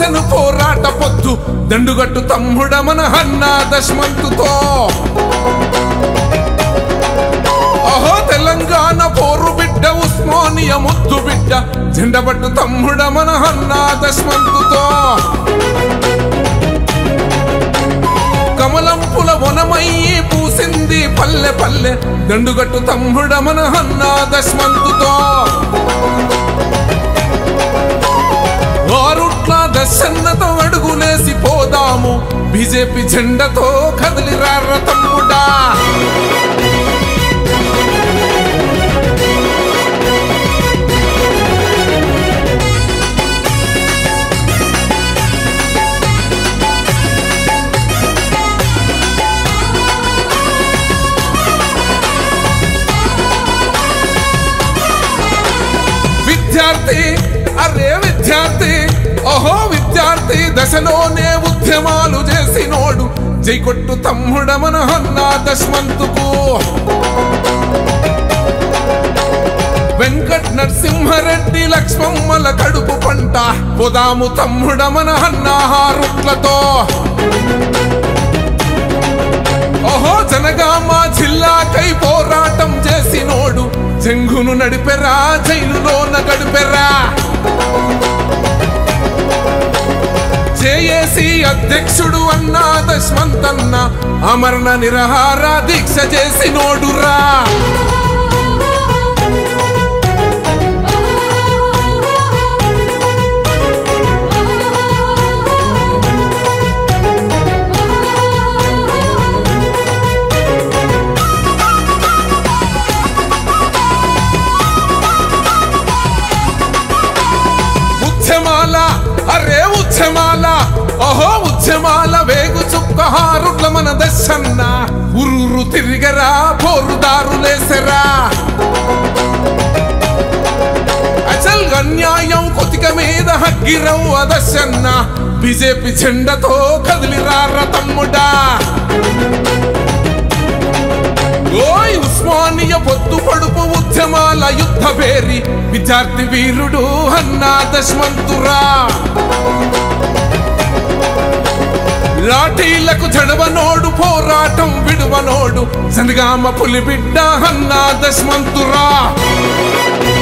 కాసెను పోరాట పొద్దు దండుగట్టు తమ్ముడ మన హన్నా దశ్మంతుతో అహో తెలంగాణ పోరు బిడ్డ ఉస్మానియ ముద్దు బిడ్డ జెండబట్టు తమ్ముడ మన హన్నా దశ్మంతుతో కమలంపుల వనమయ్యి పూసింది పల్లె పల్లె దండుగట్టు తమ్ముడ మన హన్నా దశ్మంతుతో వారుట్ల దశన్నతో అడుగులేసి పోదాము బీజేపీ జెండతో కదిలిరార తమ్ముడా విద్యార్థి అరే విద్యార్థి ఓహో విద్యార్థి దశలోనే ఉద్యమాలు చేసినోడు జై కొట్టు తమ్ముడ మన హన్నా దశ్మంతుకు వెంకట్ నరసింహారెడ్డి లక్ష్మమ్మల కడుపు పంట పొదాము తమ్ముడ మన హన్నాహారుట్లతో ఓహో జనగామ జిల్లాకై పోరాటం చేసినోడు చెంగును నడిపెరా జైలులోన గడిపెరా జేఏసీ అధ్యక్షుడు అన్నా దశ్మంతన్న అమరణ నిరహార దీక్ష చేసినోడురా ఉద్యమాల అరే ఉద్యమాల ఓహో ఉద్యమాల వేగు చుక్కహారుట్ల మన దశన్న ఉరురు తిరిగరా పోరుదారులేసరా అసలు అన్యాయం కొతిక మీద హగ్గిరవు అదశన్న బీజేపీ జెండతో కదిలిరార తమ్ముడా ఓయ్ ఉస్మానియ పొద్దు పొడుపు ఉద్యమాల యుద్ధ పేరి విద్యార్థి వీరుడు అన్నా దశ్మంతురా లాఠీలకు జడవనోడు పోరాటం విడువనోడు సందిగామ పులి బిడ్డ అన్నా దశ్మంతురా